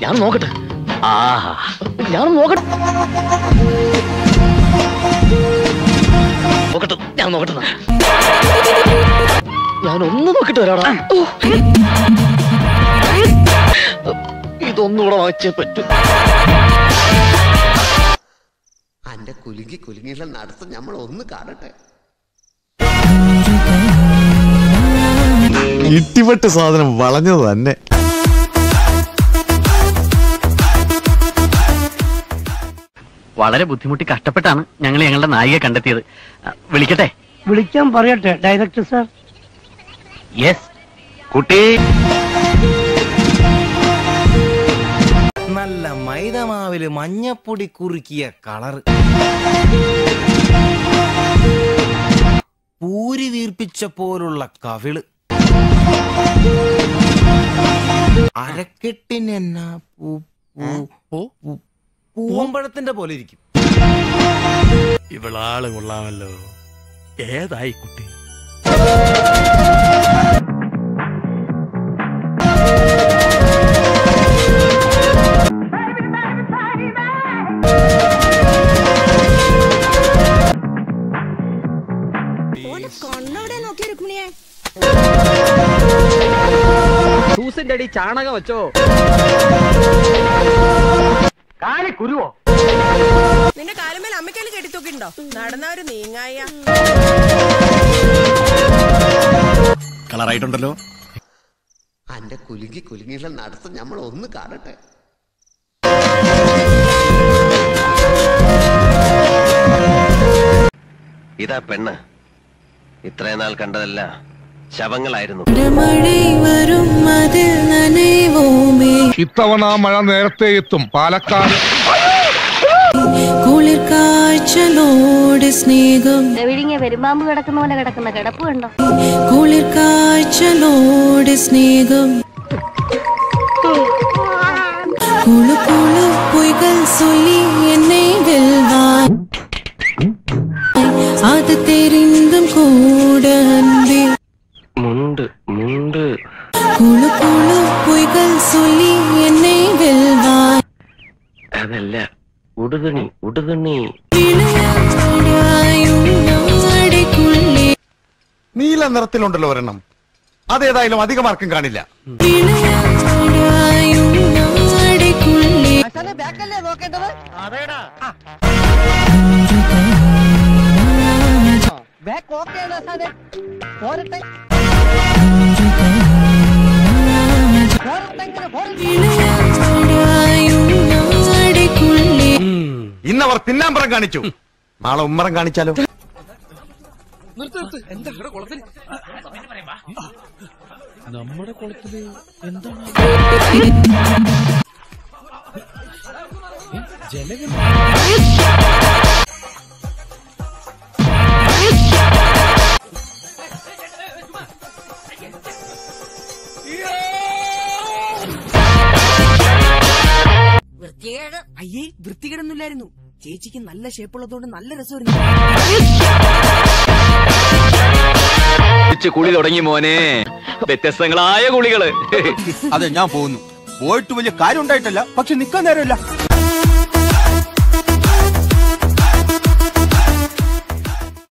ഞാൻ നോക്കട്ടെ ആഹാ ഞാൻ നോക്കട്ടെ നോക്കട്ടെ ഞാൻ നോക്കട്ടെ എന്നാ. ഞാൻ ഒന്ന് നോക്കിട്ട് വരാടാ ഓ. ഇതൊന്നുകൂടെ വാങ്ങിച്ചേ പറ്റൂ അന്റെ കുലുങ്ങി കുലുങ്ങിയുള്ള നടത്തം നമ്മൾ ഒന്ന് കാണട്ടെ ഇട്ടിപ്പെട്ട് സാധനം വളഞ്ഞത് തന്നെ വളരെ ബുദ്ധിമുട്ടി കഷ്ടപ്പെട്ടാണ് ഞങ്ങൾ ഞങ്ങളുടെ നായികയെ കണ്ടെത്തിയത് ആ, വിളിക്കട്ടെ വിളിക്കാൻ പറയട്ടെ ഡയറക്ടർ സാർ യെസ് കുട്ടി നല്ല മൈദമാവില് മഞ്ഞപ്പൊടി കുറുക്കിയ കളറ് പൂരി വീർപ്പിച്ച പോലുള്ള കവിള് അരക്കെട്ടിനെന്നാ പൂ പൂ പൂ- പൂവമ്പഴത്തിന്റെ പോലെ ഇരിക്കും ഇവളാള് കൊള്ളാമല്ലോ ഏതായി കുട്ടി കണ്ണെവിടെ നോക്കി രുക്മിണിയെ ഷൂസിന്റെ അടി ചാണകം വെച്ചോ കാലി കുരുവോ നിന്റെ കാലുമേൽ അമ്മയ്ക്കല് കെട്ടിത്തൂക്കിണ്ടോ നടന്നവര് നീങ്ങായ കളറായിട്ടുണ്ടല്ലോ അന്റെ കുലുങ്ങി കുലുങ്ങിയുള്ള നടത്തം നമ്മൾ ഒന്ന് കാണട്ടെ ഇതാ പെണ്ണ് ഇത്രയും നാൾ കണ്ടതല്ല ശവങ്ങളായിരുന്നു മഴ വരും അതിൽ നനയുമേ ഇത്തവണ മഴ നേരത്തെ എത്തും പാലക്കാട് കുളിർ കാഴ്ചലോട് സ്നേഹം വിഴിഞ്ഞ പെരുമ്പാമ്പ് കിടക്കുന്ന പോലെ കിടക്കുന്ന കിടപ്പ് കണ്ടോ കുളിർ കാഴ്ചലോട് സ്നേഹം കുളു കുളു പൊയ്കൾ சொல்லி என்னை வெல்வாய் அது தெரிந்தும் கூட அன்பே മുണ്ട് മുണ്ട് കുളു കുളു പൊയ്കൾ சொல்லி என்னை வெல்வாய் അതല്ല ഉടുതുണി ഉടുതുണി വിളയാടായും നാടിക്കുള്ളേ നീല നിറത്തിലുണ്ടല്ലോ ഒരെണ്ണം അതേതായാലും അധികമാർക്കും കാണില്ല വിളയാടായും നാടിക്കുള്ളേ ബാക്കല്ലേ നോക്കേണ്ടത് ബാക്ക് ഓക്കെയാണ് സാറേ പോരട്ടെ പോരട്ടെ ഇങ്ങനെ പോരട്ടെ വിളയാടായും നാടിക്കുള്ളേ ഇന്നവർ പിന്നാമ്പറം കാണിച്ചു നാളെ ഉമ്മറം കാണിച്ചാലോ വൃത്തികേട് അയ്യേ വൃത്തികേടൊന്നുമില്ലായിരുന്നു ചേച്ചിക്ക് നല്ല ഷേപ്പുള്ളതുകൊണ്ട് നല്ല രസമായിരുന്നു കുളി തുടങ്ങി മോനെ വ്യത്യസ്തങ്ങളായ കുളികള് അതെ ഞാൻ പോകുന്നു പോയിട്ട് വലിയ കാര്യം ഉണ്ടായിട്ടല്ല പക്ഷെ നിക്കാൻ നേരമില്ല